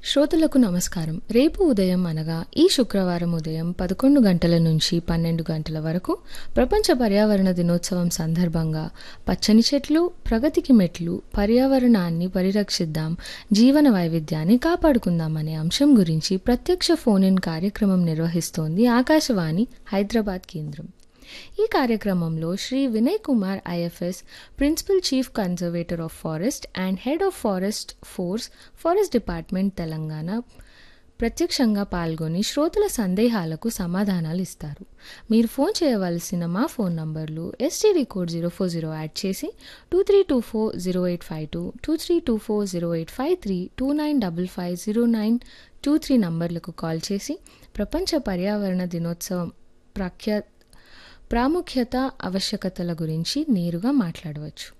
శ్రోతలకు నమస్కారం రేపు ఉదయం అనగా ఈ శుక్రవారం ఉదయం పదకొండు గంటల నుంచి పన్నెండు గంటల వరకు ప్రపంచ పర్యావరణ దినోత్సవం సందర్భంగా పచ్చని చెట్లు ప్రగతికి మెట్లు పర్యావరణాన్ని పరిరక్షిద్దాం జీవన వైవిధ్యాన్ని కాపాడుకుందాం అనే అంశం గురించి ప్రత్యక్ష ఫోన్ ఇన్ కార్యక్రమం నిర్వహిస్తోంది ఆకాశవాణి హైదరాబాద్ కేంద్రం ఈ కార్యక్రమంలో Shri Vinay Kumar IFS principal chief conservator of forest and head of forest force forest department Telangana ప్రత్యక్షంగా పాల్గొని శ్రోతల సందేహాలకు సమాధానాలు ఇస్తారు మీరు ఫోన్ చేయవలసిన మా ఫోన్ నంబర్లు STD code zero four zero add చేసి two three two four zero eight five two two three two four zero eight five three two nine double five zero nine two three నంబర్లకు call చేసి ప్రపంచ పర్యావరణ దినోత్సవం ప్రఖ్యా ప్రాముఖ్యత ఆవశ్యకతల గురించి నేరుగా మాట్లాడవచ్చు